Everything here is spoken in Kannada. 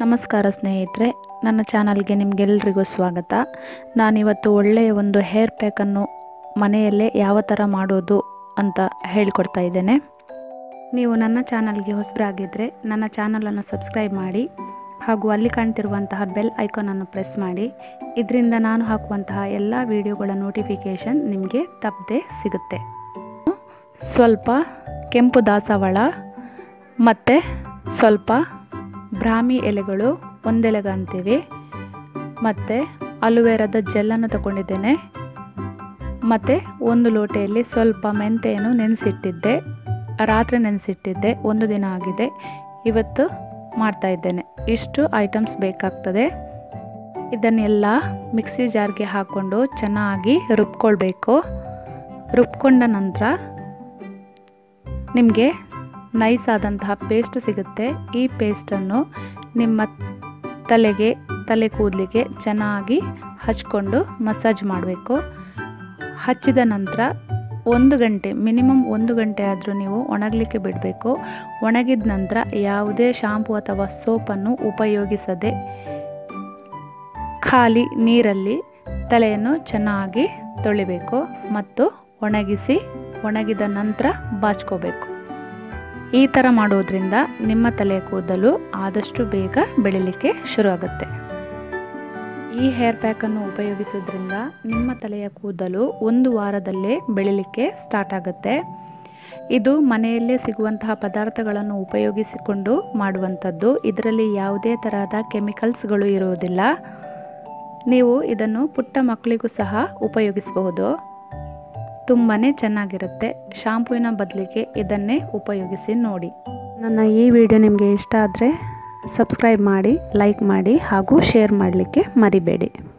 ನಮಸ್ಕಾರ ಸ್ನೇಹಿತರೆ ನನ್ನ ಚಾನಲ್ಗೆ ನಿಮಗೆಲ್ರಿಗೂ ಸ್ವಾಗತ ನಾನಿವತ್ತು ಒಳ್ಳೆಯ ಒಂದು ಹೇರ್ ಪ್ಯಾಕನ್ನು ಮನೆಯಲ್ಲೇ ಯಾವ ಥರ ಮಾಡೋದು ಅಂತ ಹೇಳಿಕೊಡ್ತಾ ಇದ್ದೇನೆ ನೀವು ನನ್ನ ಚಾನಲ್ಗೆ ಹೊಸಬರಾಗಿದ್ದರೆ ನನ್ನ ಚಾನಲನ್ನು ಸಬ್ಸ್ಕ್ರೈಬ್ ಮಾಡಿ ಹಾಗೂ ಅಲ್ಲಿ ಕಾಣ್ತಿರುವಂತಹ ಬೆಲ್ ಐಕಾನನ್ನು ಪ್ರೆಸ್ ಮಾಡಿ ಇದರಿಂದ ನಾನು ಹಾಕುವಂತಹ ಎಲ್ಲ ವಿಡಿಯೋಗಳ ನೋಟಿಫಿಕೇಷನ್ ನಿಮಗೆ ತಪ್ಪದೆ ಸಿಗುತ್ತೆ ಸ್ವಲ್ಪ ಕೆಂಪು ದಾಸವಾಳ ಮತ್ತು ಸ್ವಲ್ಪ ಬ್ರಾಹ್ಮಿ ಎಲೆಗಳು ಒಂದೆಲೆಗ ಅಂತೀವಿ ಮತ್ತು ಅಲುವೆರಾದ ಜೆಲ್ಲನ್ನು ತಗೊಂಡಿದ್ದೇನೆ ಮತ್ತು ಒಂದು ಲೋಟೆಯಲ್ಲಿ ಸ್ವಲ್ಪ ಮೆಂತೆಯನ್ನು ನೆನೆಸಿಟ್ಟಿದ್ದೆ ರಾತ್ರಿ ನೆನೆಸಿಟ್ಟಿದ್ದೆ ಒಂದು ದಿನ ಆಗಿದೆ ಇವತ್ತು ಮಾಡ್ತಾ ಇದ್ದೇನೆ ಇಷ್ಟು ಐಟಮ್ಸ್ ಬೇಕಾಗ್ತದೆ ಇದನ್ನೆಲ್ಲ ಮಿಕ್ಸಿ ಜಾರ್ಗೆ ಹಾಕ್ಕೊಂಡು ಚೆನ್ನಾಗಿ ರುಬ್ಕೊಳ್ಬೇಕು ರುಬ್ಕೊಂಡ ನಂತರ ನಿಮಗೆ ನೈಸ್ ಆದಂತಹ ಪೇಸ್ಟ್ ಸಿಗುತ್ತೆ ಈ ಪೇಸ್ಟನ್ನು ನಿಮ್ಮ ತಲೆಗೆ ತಲೆ ಕೂದಲಿಗೆ ಚೆನ್ನಾಗಿ ಹಚ್ಕೊಂಡು ಮಸಾಜ್ ಮಾಡಬೇಕು ಹಚ್ಚಿದ ನಂತರ ಒಂದು ಗಂಟೆ ಮಿನಿಮಮ್ ಒಂದು ಗಂಟೆ ಆದರೂ ನೀವು ಒಣಗಲಿಕ್ಕೆ ಬಿಡಬೇಕು ಒಣಗಿದ ನಂತರ ಯಾವುದೇ ಶಾಂಪು ಅಥವಾ ಸೋಪನ್ನು ಉಪಯೋಗಿಸದೆ ಖಾಲಿ ನೀರಲ್ಲಿ ತಲೆಯನ್ನು ಚೆನ್ನಾಗಿ ತೊಳಿಬೇಕು ಮತ್ತು ಒಣಗಿಸಿ ಒಣಗಿದ ನಂತರ ಬಾಚ್ಕೋಬೇಕು ಈ ಥರ ಮಾಡೋದ್ರಿಂದ ನಿಮ್ಮ ತಲೆ ಕೂದಲು ಆದಷ್ಟು ಬೇಗ ಬೆಳಿಲಿಕ್ಕೆ ಶುರುವಾಗುತ್ತೆ ಈ ಹೇರ್ ಪ್ಯಾಕನ್ನು ಉಪಯೋಗಿಸೋದ್ರಿಂದ ನಿಮ್ಮ ತಲೆಯ ಕೂದಲು ಒಂದು ವಾರದಲ್ಲೇ ಬೆಳಿಲಿಕ್ಕೆ ಸ್ಟಾರ್ಟ್ ಆಗುತ್ತೆ ಇದು ಮನೆಯಲ್ಲೇ ಸಿಗುವಂತಹ ಪದಾರ್ಥಗಳನ್ನು ಉಪಯೋಗಿಸಿಕೊಂಡು ಮಾಡುವಂಥದ್ದು ಇದರಲ್ಲಿ ಯಾವುದೇ ತರಹದ ಕೆಮಿಕಲ್ಸ್ಗಳು ಇರುವುದಿಲ್ಲ ನೀವು ಇದನ್ನು ಪುಟ್ಟ ಮಕ್ಕಳಿಗೂ ಸಹ ಉಪಯೋಗಿಸಬಹುದು ತುಂಬಾ ಚೆನ್ನಾಗಿರುತ್ತೆ ಶಾಂಪೂವಿನ ಬದಲಿಗೆ ಇದನ್ನೇ ಉಪಯೋಗಿಸಿ ನೋಡಿ ನನ್ನ ಈ ವಿಡಿಯೋ ನಿಮಗೆ ಇಷ್ಟ ಆದರೆ ಸಬ್ಸ್ಕ್ರೈಬ್ ಮಾಡಿ ಲೈಕ್ ಮಾಡಿ ಹಾಗೂ ಶೇರ್ ಮಾಡಲಿಕ್ಕೆ ಮರಿಬೇಡಿ